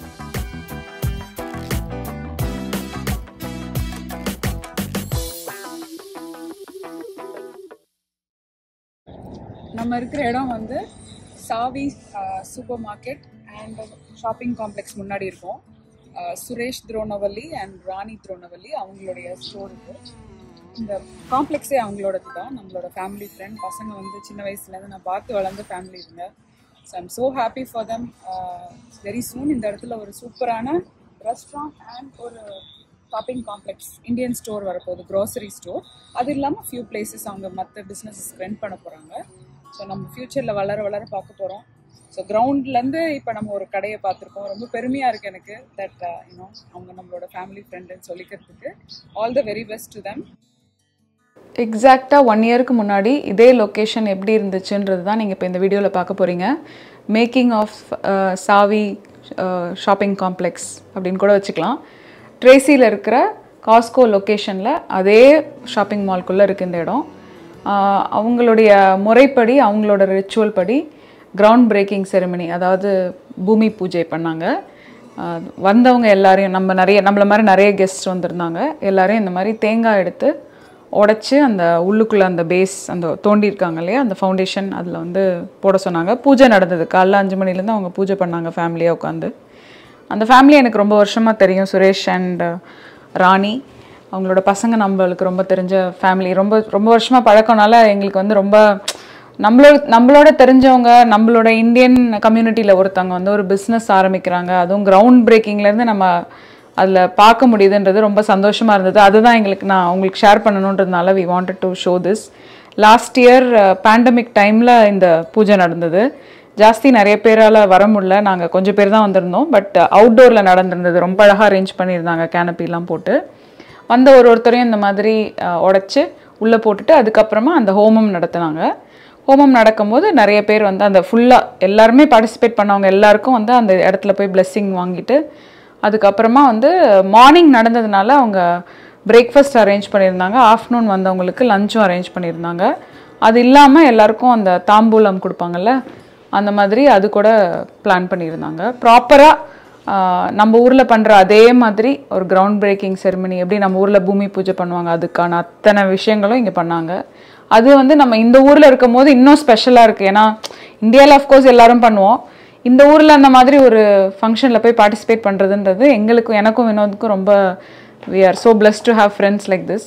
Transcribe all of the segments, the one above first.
நம்ம இருக்கிற இடம் வந்து சாவி supermarket and shopping complex முன்னாடி இருக்கோம் அஹ், சுரேஷ் துரோணவல்லி அண்ட் ராணி துரோணவல்லி அவங்களுடைய ஸ்டோர் இது இந்த காம்ப்ளெக்ஸே அவங்களோடது தான் நம்மளோட ஃபேமிலி ஃப்ரெண்ட் பசங்க வந்து சின்ன வயசுலேருந்து நான் பார்த்து வளர்ந்த ஃபேமிலி இதுங்க so I'm so happy for them very soon இந்த இடத்துல ஒரு சூப்பரான ரெஸ்டாரண்ட் அண்ட் ஒரு ஷாப்பிங் காம்ப்ளெக்ஸ் இந்தியன் ஸ்டோர் வரப்போகுது க்ரோசரி ஸ்டோர் அது இல்லாமல் ஃபியூ பிளேசஸ் அவங்க மற்ற பிஸ்னஸஸ்க்கு ரெண்ட் பண்ண போகிறாங்க ஸோ நம்ம ஃப்யூச்சரில் வளர வளர பார்க்க போகிறோம் ஸோ கிரவுண்ட்லேருந்து இப்போ நம்ம ஒரு கடையை பார்த்துருக்கோம் ரொம்ப பெருமையாக இருக்குது எனக்கு தட் யூனோ அவங்க நம்மளோட ஃபேமிலி ஃப்ரெண்டுன்னு சொல்லிக்கிறதுக்கு all the very best to them எக்ஸாக்டாக ஒன் இயருக்கு முன்னாடி இதே லொக்கேஷன் எப்படி இருந்துச்சுன்றது தான் நீங்கள் இப்போ இந்த வீடியோவில் பார்க்க போகிறீங்க மேக்கிங் ஆஃப் சாவி ஷாப்பிங் காம்ப்ளெக்ஸ் அப்படின்னு கூட வச்சுக்கலாம் ட்ரேசியில் இருக்கிற காஸ்கோ லொக்கேஷனில் அதே ஷாப்பிங் மால்குள்ளே இருக்குது இந்த இடம் ஆஹ் அவங்களுடைய முறைப்படி அவங்களோட ரிச்சுவல் படி கிரவுண்ட் பிரேக்கிங் செரிமனி அதாவது பூமி பூஜை பண்ணாங்க ஆஹ் வந்தவங்க எல்லாரையும் நம்ம நிறைய நம்மள மாதிரி நிறைய கெஸ்ட் வந்திருந்தாங்க எல்லாரையும் இந்த மாதிரி தேங்காய் எடுத்து உடைச்சி அந்த உள்ளுக்குள்ளே அந்த பேஸ் அந்த தோண்டியிருக்காங்க இல்லையா அந்த ஃபவுண்டேஷன் அதில் வந்து போட சொன்னாங்க பூஜை நடந்தது காலைல அஞ்சு மணிலேருந்து அவங்க பூஜை பண்ணாங்க ஃபேமிலியாக உட்காந்து அந்த ஃபேமிலி எனக்கு ரொம்ப வருஷமாக தெரியும் சுரேஷ் அண்ட் ராணி அவங்களோட பசங்க நம்மளுக்கு ரொம்ப தெரிஞ்ச ஃபேமிலி ரொம்ப ரொம்ப வருஷமாக பழக்கம்னால எங்களுக்கு வந்து ரொம்ப நம்மளோட நம்மளோட தெரிஞ்சவங்க நம்மளோட இந்தியன் கம்யூனிட்டியில் ஒருத்தவங்க வந்து ஒரு பிஸ்னஸ் ஆரம்பிக்கிறாங்க அதுவும் கிரவுண்ட் பிரேக்கிங்லேருந்து நம்ம அதில் பார்க்க முடியுதுன்றது ரொம்ப சந்தோஷமாக இருந்தது அதுதான் எங்களுக்கு நான் உங்களுக்கு ஷேர் பண்ணணுன்றதுனால we wanted to show this last year pandemic டைமில் இந்த பூஜை நடந்தது ஜாஸ்தி நிறைய பேரால் வர முடியல நாங்கள் கொஞ்சம் பேர் தான் வந்திருந்தோம் பட் அவுட்டோரில் நடந்திருந்தது ரொம்ப அழகாக அரேஞ்ச் பண்ணியிருந்தாங்க கேனப்பிலாம் போட்டு வந்த ஒரு ஒருத்தரையும் இந்த மாதிரி உடச்சி உள்ளே போட்டுட்டு அதுக்கப்புறமா அந்த ஹோமம் நடத்துனாங்க ஹோமம் நடக்கும்போது நிறைய பேர் வந்து அந்த ஃபுல்லாக எல்லாருமே பார்ட்டிசிபேட் பண்ணவங்க எல்லாருக்கும் வந்து அந்த இடத்துல போய் blessing வாங்கிட்டு அதுக்கப்புறமா வந்து மார்னிங் நடந்ததுனால அவங்க பிரேக்ஃபாஸ்ட் அரேஞ்ச் பண்ணியிருந்தாங்க ஆஃப்டர்நூன் வந்தவங்களுக்கு லஞ்சும் அரேஞ்ச் பண்ணியிருந்தாங்க அது இல்லாமல் எல்லாருக்கும் அந்த தாம்பூலம் கொடுப்பாங்கல்ல அந்த மாதிரி அது கூட பிளான் பண்ணியிருந்தாங்க ப்ராப்பராக நம்ம ஊரில் பண்ணுற அதே மாதிரி ஒரு கிரவுண்ட் பிரேக்கிங் செரிமனி எப்படி நம்ம ஊரில் பூமி பூஜை பண்ணுவாங்க அதுக்கான அத்தனை விஷயங்களும் இங்கே பண்ணாங்க அது வந்து நம்ம இந்த ஊரில் இருக்கும் போது இன்னும் ஸ்பெஷலாக இருக்குது ஏன்னா இந்தியாவில் அஃப்கோர்ஸ் எல்லாரும் பண்ணுவோம் இந்த ஊரில் அந்த மாதிரி ஒரு ஃபங்க்ஷனில் போய் பார்ட்டிசிபேட் பண்ணுறதுன்றது எங்களுக்கும் எனக்கும் வினோதுக்கும் ரொம்ப we are so blessed to have friends like this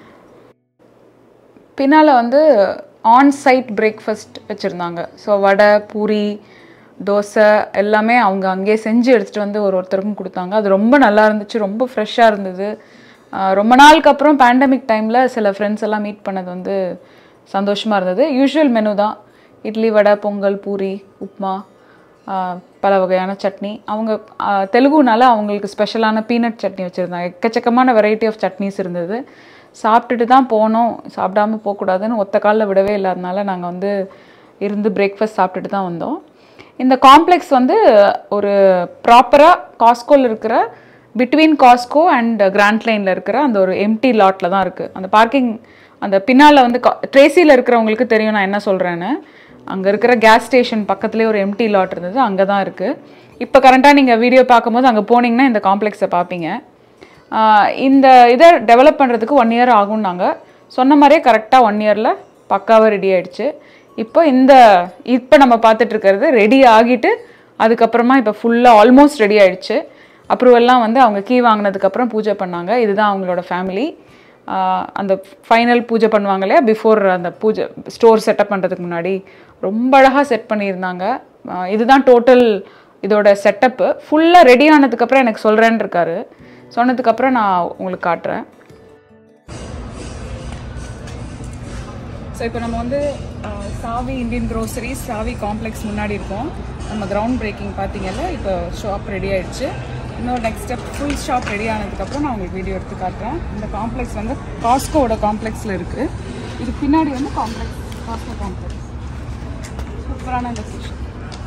பின்னால் வந்து ஆன் சைட் பிரேக்ஃபாஸ்ட் வச்சுருந்தாங்க ஸோ வடை பூரி தோசை எல்லாமே அவங்க அங்கேயே செஞ்சு எடுத்துகிட்டு வந்து ஒரு ஒருத்தருக்கும் கொடுத்தாங்க அது ரொம்ப நல்லா இருந்துச்சு ரொம்ப ஃப்ரெஷ்ஷாக இருந்தது ஆஹ் ரொம்ப நாளுக்கு அப்புறம் பேண்டமிக் டைமில் சில ஃப்ரெண்ட்ஸ் எல்லாம் மீட் பண்ணது வந்து சந்தோஷமாக இருந்தது யூஷுவல் மெனு தான் இட்லி வடை பொங்கல் பூரி உப்மா ஆஹ் பல வகையான சட்னி அவங்க ஆஹ் தெலுங்குனால அவங்களுக்கு ஸ்பெஷலான பீனட் சட்னி வச்சுருந்தாங்க எக்கச்சக்கமான வெரைட்டி ஆஃப் சட்னிஸ் இருந்தது சாப்பிட்டுட்டு தான் போனோம் சாப்பிடாம போகக்கூடாதுன்னு ஒத்த காலில் விடவே இல்லாதனால நாங்கள் வந்து இருந்து பிரேக்ஃபாஸ்ட் சாப்பிட்டுட்டு தான் வந்தோம் இந்த காம்ப்ளெக்ஸ் வந்து ஒரு ப்ராப்பராக காஸ்கோவில் இருக்கிற பிட்வீன் காஸ்கோ அண்ட் கிராண்ட் லைனில் இருக்கிற அந்த ஒரு எம்டி லாட்டில் தான் இருக்குது அந்த பார்க்கிங் அந்த பின்னால் வந்து ட்ரேசியில் இருக்கிறவங்களுக்கு தெரியும் நான் என்ன சொல்கிறேன்னு அங்கே இருக்கிற கேஸ் ஸ்டேஷன் பக்கத்துலேயே ஒரு எம்டி லாட் இருந்தது அங்கே தான் இருக்குது இப்போ கரண்ட்டாக நீங்கள் வீடியோ பார்க்கும்போது அங்கே போனீங்கன்னா இந்த காம்ப்ளெக்ஸை பார்ப்பீங்க ஆஹ் இந்த இதை டெவலப் பண்ணுறதுக்கு ஒன் இயர் ஆகும்னாங்க சொன்ன மாதிரியே கரெக்டாக ஒன் இயரில் பக்காவாக ரெடி ஆயிடுச்சு இப்போ இந்த இப்போ நம்ம பார்த்துட்டு இருக்கிறது ரெடி ஆகிட்டு அதுக்கப்புறமா இப்போ ஃபுல்லாக ஆல்மோஸ்ட் ரெடி ஆயிடுச்சு அப்ரூவல்லாம் வந்து அவங்க கீ வாங்கினதுக்கப்புறம் பூஜை பண்ணாங்க இதுதான் அவங்களோட ஃபேமிலி அந்த ஃபைனல் பூஜை பண்ணுவாங்க இல்லையா பிஃபோர் அந்த பூஜை ஸ்டோர் செட்டப் பண்ணுறதுக்கு முன்னாடி ரொம்ப அழகாக செட் பண்ணியிருந்தாங்க ஆஹ் இதுதான் டோட்டல் இதோட செட்டப்பு ஃபுல்லாக ரெடி ஆனதுக்கப்புறம் எனக்கு சொல்கிறேன்னு இருக்காரு சொன்னதுக்கப்புறம் நான் உங்களுக்கு காட்டுறேன் ஸோ இப்போ நம்ம வந்து அஹ், சாவி இந்தியன் க்ரோசரிஸ் சாவி காம்ப்ளெக்ஸ் முன்னாடி இருக்கோம் நம்ம கிரவுண்ட் பிரேக்கிங் பார்த்தீங்கல்ல இப்போ ஷாப் ரெடி ஆயிடுச்சு இன்னொரு next step full shop ready ஆனதுக்கப்புறம் நான் உங்களுக்கு வீடியோ எடுத்து காட்டுறேன் இந்த காம்ப்ளெக்ஸ் வந்து காஸ்கோவோட காம்ப்ளெக்ஸில் இருக்குது இது பின்னாடி வந்து காம்ப்ளெக்ஸ் காஸ்கோ காம்ப்ளெக்ஸ் சூப்பரான லொக்கேஷன்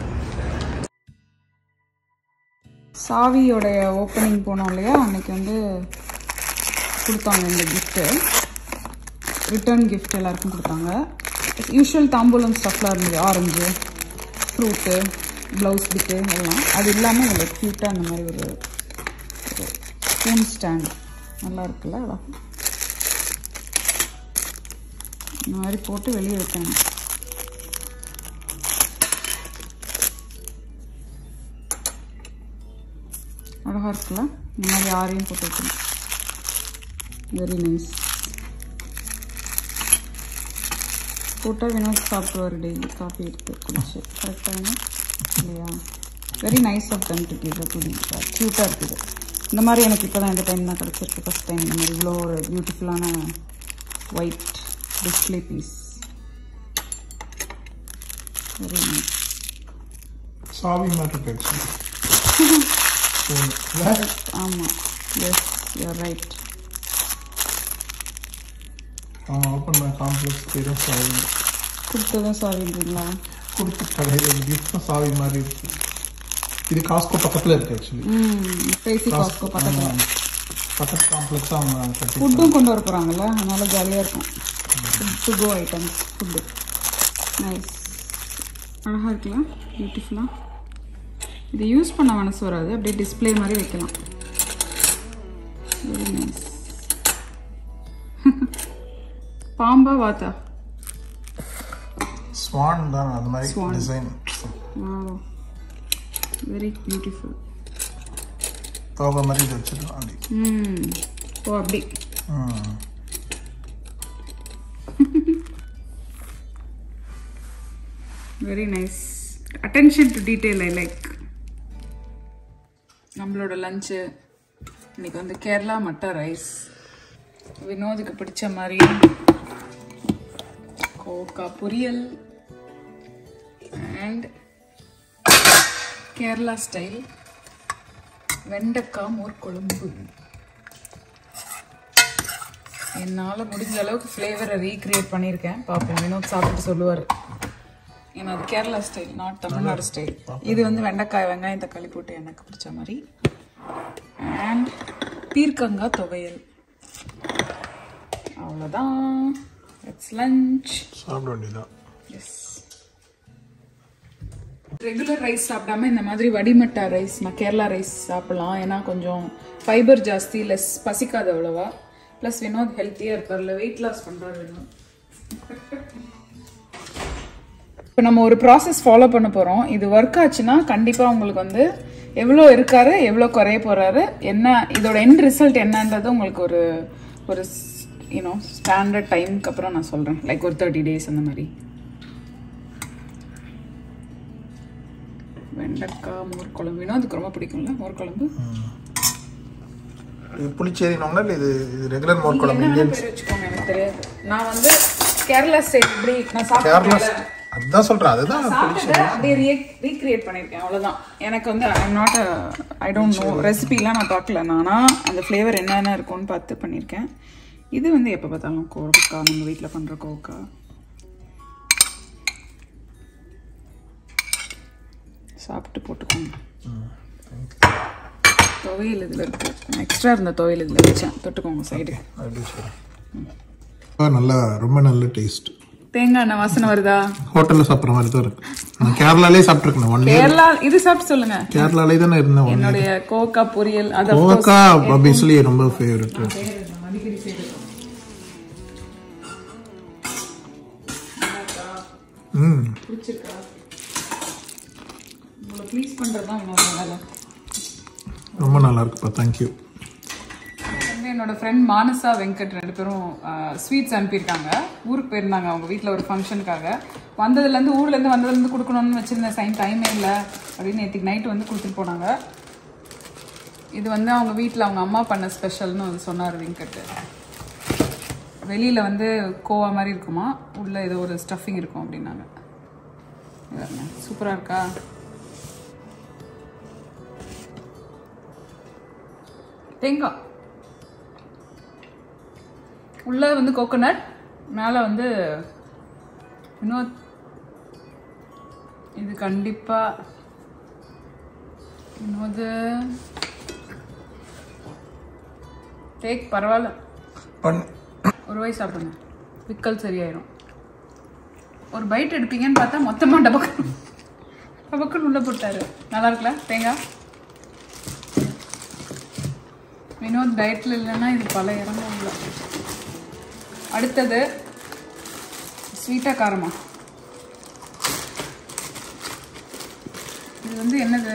சாவியோடைய ஓப்பனிங் போனோம் இல்லையா அன்னைக்கு வந்து கொடுத்தாங்க இந்த கிஃப்ட்டு ரிட்டர்ன் கிஃப்ட் எல்லாருக்கும் கொடுத்தாங்க யூஷுவல் தாம்பூலம் ஸ்டஃப்லாம் இருந்தது ஆரஞ்சு ஃப்ரூட்டு ப்ளவுஸ் பிட்டு எல்லாம் அது இல்லாமல் இதில் க்யூட்டாக அந்த மாதிரி ஒரு ஒரு ஸ்பூன் ஸ்டாண்ட் நல்லா இருக்குல்ல அழகா இந்த மாதிரி போட்டு வெளியே வைக்கணும் அழகாக இருக்குல்ல இந்த மாதிரி ஆரையும் போட்டு வைக்கணும் வெரி நைஸ் போட்டால் வினோத் சாப்பிடுவார் டெய்லி காஃபி எடுத்து குடிச்சு கரெக்டாக இல்லையா very nice of them to give to க்யூட்டாக இருக்குது இந்த மாதிரி எனக்கு இப்போ தான் இந்த டைம் தான் கிடச்சிருக்கு ஃபஸ்ட் டைம் இந்த மாதிரி இவ்வளோ ஒரு பியூட்டிஃபுல்லான white display piece very nice சாவி மாதிரி இருக்கு ஆக்சுவலி ஆமாம் எஸ் யூஆர் ரைட் அவன் ஓப்பன் பண்ண காம்ப்ளெக்ஸ் பேரும் சாவி கொடுத்ததும் சாரின்றீங்களா கொடுத்த கடையில் கிஃப்டும் சாவி மாதிரி இருக்கு இது காஸ்கோ பக்கத்தில் இருக்கு ஆக்சுவலி ம் பேசி காஸ்கோ பக்கத்தில் பக்கத்து காம்ப்ளெக்ஸாக அவங்க கட்டி ஃபுட்டும் கொண்டு வர போகிறாங்கல்ல அதனால ஜாலியாக இருக்கும் to go items food nice அழகாக இருக்கலாம் பியூட்டிஃபுல்லாக இதை யூஸ் பண்ண மனசு வராது அப்படியே டிஸ்ப்ளே மாதிரி வைக்கலாம் வெரி நைஸ் பாம்பா வாத்தா ஸ்வான் தான் அந்த மாதிரி டிசைன் வெரி பியூட்டிஃபுல் தோகை மாதிரி இது வச்சிருக்கோம் அப்படி ம் ஓ அப்படி ம். Very nice attention to detail I like நம்மளோட லஞ்சு இன்னைக்கு வந்து கேரளா மட்டா ரைஸ் வினோதுக்கு பிடிச்ச மாதிரி கோக்கா பொரியல் அண்ட் கேரளா ஸ்டைல் வெண்டைக்காய் மோர் குழம்பு என்னால் முடிஞ்ச அளவுக்கு ஃப்ளேவரை ரீக்ரியேட் பண்ணியிருக்கேன் பார்ப்போம் வினோத் சாப்பிட்டு சொல்லுவார் ஏன்னா அது Kerala style not Tamil Nadu style இது வந்து வெண்டைக்காய் வெங்காயம் தக்காளி போட்டு எனக்கு பிடிச்ச மாதிரி அண்ட் பீர்க்கங்காய் துவையல் அவ்வளோதான் இட்ஸ் லஞ்ச் சாப்பிட வேண்டியதான் எஸ் ரெகுலர் ரைஸ் சாப்பிடாம இந்த மாதிரி வடிமட்டா ரைஸ் நான் கேரளா ரைஸ் சாப்பிடலாம் ஏன்னா கொஞ்சம் ஃபைபர் ஜாஸ்தி லெஸ் பசிக்காது அவ்வளோவா ப்ளஸ் வினோத் ஹெல்த்தியாக இருப்பார்ல வெயிட் லாஸ் பண்ணுறாரு வினோத் இப்போ நம்ம ஒரு ப்ராசஸ் ஃபாலோ பண்ண போகிறோம் இது ஒர்க் ஆச்சுன்னா கண்டிப்பாக உங்களுக்கு வந்து எவ்வளோ இருக்காரு எவ்வளோ குறைய போகிறாரு என்ன இதோட எண்ட் ரிசல்ட் என்னன்றது உங்களுக்கு ஒரு ஒரு யூனோ ஸ்டாண்டர்ட் டைமுக்கு அப்புறம் நான் சொல்கிறேன் லைக் ஒரு தேர்ட்டி டேஸ் அந்த மாதிரி வெண்டைக்காய் மோர் குழம்பு வினோதுக்கு ரொம்ப பிடிக்கும்ல மோர் குழம்பு இது புளிச்சேரினவங்களா இல்லை இது இது ரெகுலர் மோர் குழம்பு என்ன இந்தியன் பேர் வச்சுக்கோங்க எனக்கு தெரியாது நான் வந்து கேரளா ஸ்டைல் இப்படி நான் கேரளா சாப்பிட்டேன் அதுதான் சொல்கிறேன் அதுதான் சாப்பிட்டதை அப்படியே ரீக்ரியேட் பண்ணியிருக்கேன் அவ்வளோதான் எனக்கு வந்து I'm not I don't know ரெசிபிலாம் நான் பார்க்கல நானா அந்த ஃப்ளேவர் என்னென்ன இருக்கும்னு பார்த்து பண்ணியிருக்கேன் இது வந்து எப்போ பார்த்தாலும் கோவக்கா நம்ம வீட்டில் பண்ணுற கோவக்கா சாப்பிட்டு போட்டுக்கோங்க துவையல் இதில் இருக்கு எக்ஸ்ட்ரா இருந்த துவையல் இதில் வச்சேன் தொட்டுக்கோங்க சைடு அப்படி சரி நல்லா ரொம்ப நல்ல டேஸ்ட் தேங்காய் எண்ணெய் வாசனை வருதா ஹோட்டலில் சாப்பிட்ற மாதிரி தான் இருக்கு நான் கேரளாலே சாப்பிட்ருக்கேன் ஒன் இயர் கேரளா இது சாப்பிட்டு சொல்லுங்க கேரளாலே தானே இருந்தேன் ஒன் என்னுடைய கோவக்கா பொரியல் அது கோவக்கா ஆப்வியஸ்லி ரொம்ப ஃபேவரட் ம் பிடிச்சிருக்கா உங்களை ப்ளீஸ் பண்ணுறது தான் என்னோட வேலை ரொம்ப நல்லா இருக்குப்பா தேங்க்யூ வந்து என்னோட ஃப்ரெண்ட் மானசா வெங்கட் ரெண்டு பேரும் ஸ்வீட்ஸ் அனுப்பியிருக்காங்க ஊருக்கு போயிருந்தாங்க அவங்க வீட்டில் ஒரு ஃபங்க்ஷனுக்காக வந்ததுலேருந்து ஊர்லேருந்து வந்ததுலேருந்து கொடுக்கணும்னு வச்சுருந்தேன் சைன் டைமே இல்லை அப்படின்னு நேற்றுக்கு நைட்டு வந்து கொடுத்துட்டு போனாங்க இது வந்து அவங்க வீட்டில் அவங்க அம்மா பண்ண ஸ்பெஷல்னு வந்து சொன்னார் வெங்கட் வெளியில் வந்து கோவா மாதிரி இருக்குமா உள்ளே ஏதோ ஒரு ஸ்டஃபிங் இருக்கும் அப்படின்னாங்க சூப்பராக இருக்கா தேங்காய் உள்ள வந்து கோகோனட் மேலே வந்து வினோத் இது கண்டிப்பா வினோத் டேக் பரவாயில்ல பண் ஒரு வயசு சாப்பிடுங்க விக்கல் சரியாயிரும் ஒரு பைட் எடுப்பீங்கன்னு பார்த்தா மொத்தமாக டபக்கு கபக்குன்னு உள்ள போட்டாரு நல்லா இருக்குல்ல தேங்காய் வினோத் டயட்டில் இல்லைன்னா இது பல இறங்கும் உள்ள அடுத்தது ஸ்வீட்டாக காரமா இது வந்து என்னது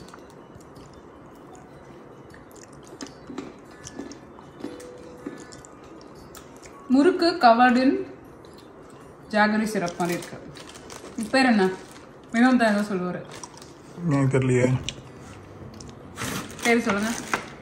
முறுக்கு கவர்டின் ஜாகரி சிரப் மாதிரி இருக்கு இது பேர் என்ன வினோத் தான் ஏதோ சொல்லுவார் எனக்கு தெரியலையே பேர் சொல்லுங்க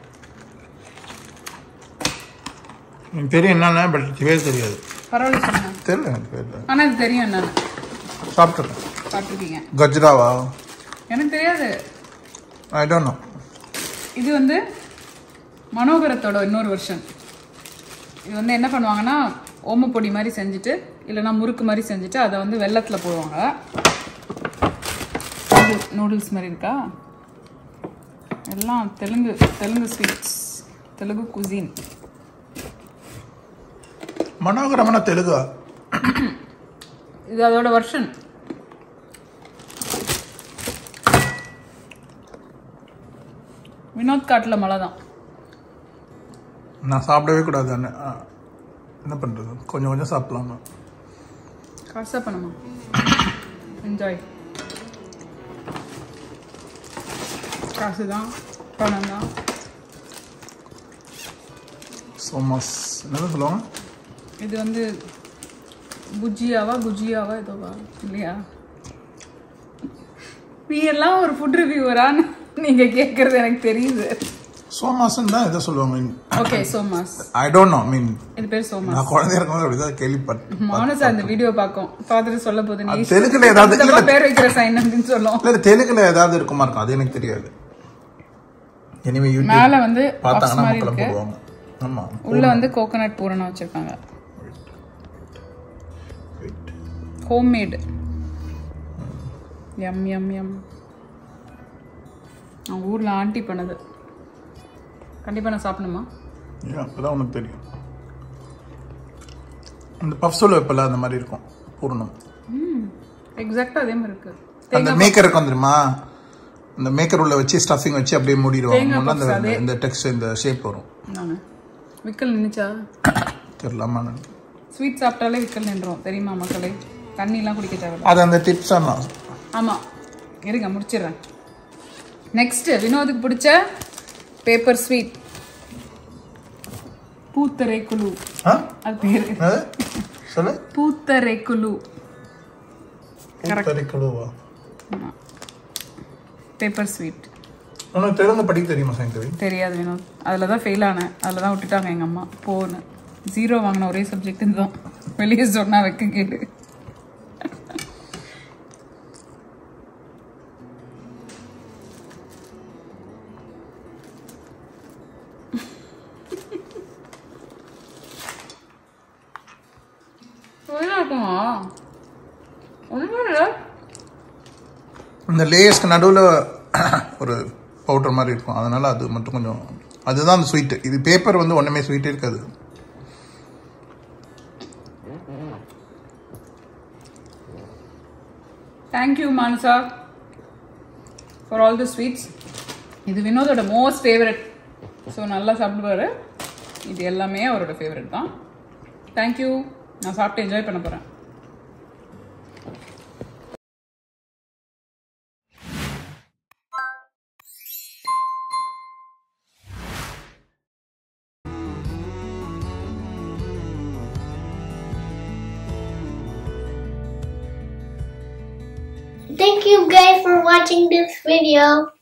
எனக்கு தெரியும் என்னென்ன பட் பேர் தெரியாது பரவாயில்ல சொல்லுங்க தெரியல எனக்கு பேர் ஆனால் இது தெரியும் என்னன்னு சாப்பிட்ருக்கேன் பார்த்துருக்கீங்க கஜ்ராவா எனக்கு தெரியாது ஐ டோன்ட் நோ இது வந்து மனோகரத்தோட இன்னொரு வெர்ஷன் இது வந்து என்ன பண்ணுவாங்கன்னா ஓமப்பொடி மாதிரி செஞ்சுட்டு இல்லைன்னா முறுக்கு மாதிரி செஞ்சுட்டு அதை வந்து வெள்ளத்தில் போடுவாங்க நூடுல்ஸ் மாதிரி இருக்கா எல்லாம் தெலுங்கு தெலுங்கு ஸ்வீட்ஸ் தெலுங்கு குசீன் மனோகரமான தெலுங்கா இது அதோட வெர்ஷன் வினோத் காட்டில் மழை தான் நான் சாப்பிடவே கூடாது அண்ணே. ஆ, என்ன பண்ணுறது கொஞ்சம் கொஞ்சம் சாப்பிடலாமா காசா பண்ணுமா என்ஜாய் காசு தான் பணம் தான் சோமாஸ் என்னதான் சொல்லுவாங்க இது வந்து புஜ்ஜியாவா குஜியாவா ஏதோவா இல்லையா நீ எல்லாம் ஒரு ஃபுட் ரிவ்யூவரான்னு நீங்க கேட்கறது எனக்கு தெரியுது சோமாஸ்ன்னு தான் எதை சொல்லுவாங்க okay somas I don't know mean இது பேர் சோமாஸ் நான் குழந்தையா இருக்கும்போது அப்படிதான் கேள்விப்பட்டேன் மானசா அந்த வீடியோ பார்க்கும் பார்த்துட்டு சொல்ல போது நீ அது தெலுங்குல ஏதாவது இல்ல, தப்பா பேர் வைக்கிற சைன் அப்படின்னு சொல்லும் இல்ல தெலுங்குல ஏதாவது இருக்குமா இருக்கும் அது எனக்கு தெரியாது எனிவே யூடியூப் மேல வந்து பார்த்தாங்கன்னா puffs மாதிரி மக்களும் இருக்கு போடுவாங்க ஆமா உள்ள வந்து கோகனட் பூரணம் வச்சிருக்காங்க ஹோம்மேடு எம் எம் எம் அவங்க ஊர்ல ஆண்டி பண்ணது கண்டிப்பா நான் சாப்பிடணுமா ஏன், அப்பதான் உனக்கு தெரியும் அந்த பஃப் சொல்ல வைப்பல அந்த மாதிரி இருக்கும் பூர்ணம் எக்ஸாக்டா அதே மாதிரி இருக்கு அந்த மேக்கர் இருக்கும் தெரியுமா அந்த மேக்கர் உள்ள வச்சு ஸ்டஃபிங் வச்சு அப்படியே மூடிடுவாங்க தேங்காய் முன்ன அந்த puffs அதே. இந்த டெக்ஸ்ட் இந்த ஷேப் வரும் நானு விக்கல் நின்னுச்சா தெரியலாமா ஸ்வீட் சாப்பிட்டாலே விக்கல் நின்றோம் தெரியுமா மக்களே தண்ணிலாம் குடிக்க தேவையில்ல அது அந்த டிப்ஸ் எல்லாம் ஆமா இருங்க முடிச்சிடுறேன் நெக்ஸ்ட் வினோதுக்கு பிடிச்ச பேப்பர் ஸ்வீட் பூத்தரை குழு ஆ? அது பேரு என்னது? சொல்லு பூத்தரை குழு பூத்தரை கழுவா பேப்பர் ஸ்வீட் உனக்கு தெலுங்கு படிக்க தெரியுமா சங்கவி தெரியாது வினோத் அதில் தான் ஃபெயில் ஆனேன் அதில் தான் விட்டுட்டாங்க எங்கள் அம்மா போன்னு ஜீரோ வாங்கின ஒரே சப்ஜெக்ட் தான் வெளியே சொன்னா வைக்க கேளு இருக்குமா ஒன்றுமே இல்லை இந்த லேயர்ஸ்க்கு நடுவில் ஒரு பவுடர் மாதிரி இருக்கும் அதனால அது மட்டும் கொஞ்சம் அதுதான் அந்த ஸ்வீட் இது பேப்பர் வந்து ஒன்றுமே ஸ்வீட்டே இருக்காது thank you Manasa for all the sweets இது வினோதோட மோஸ்ட் ஃபேவரட் ஸோ நல்லா சாப்பிடுவாரு இது எல்லாமே அவரோட ஃபேவரட் தான் தேங்க்யூ நான் சாப்பிட்டு என்ஜாய் பண்ண போகிறேன் Thank you guys for watching this video.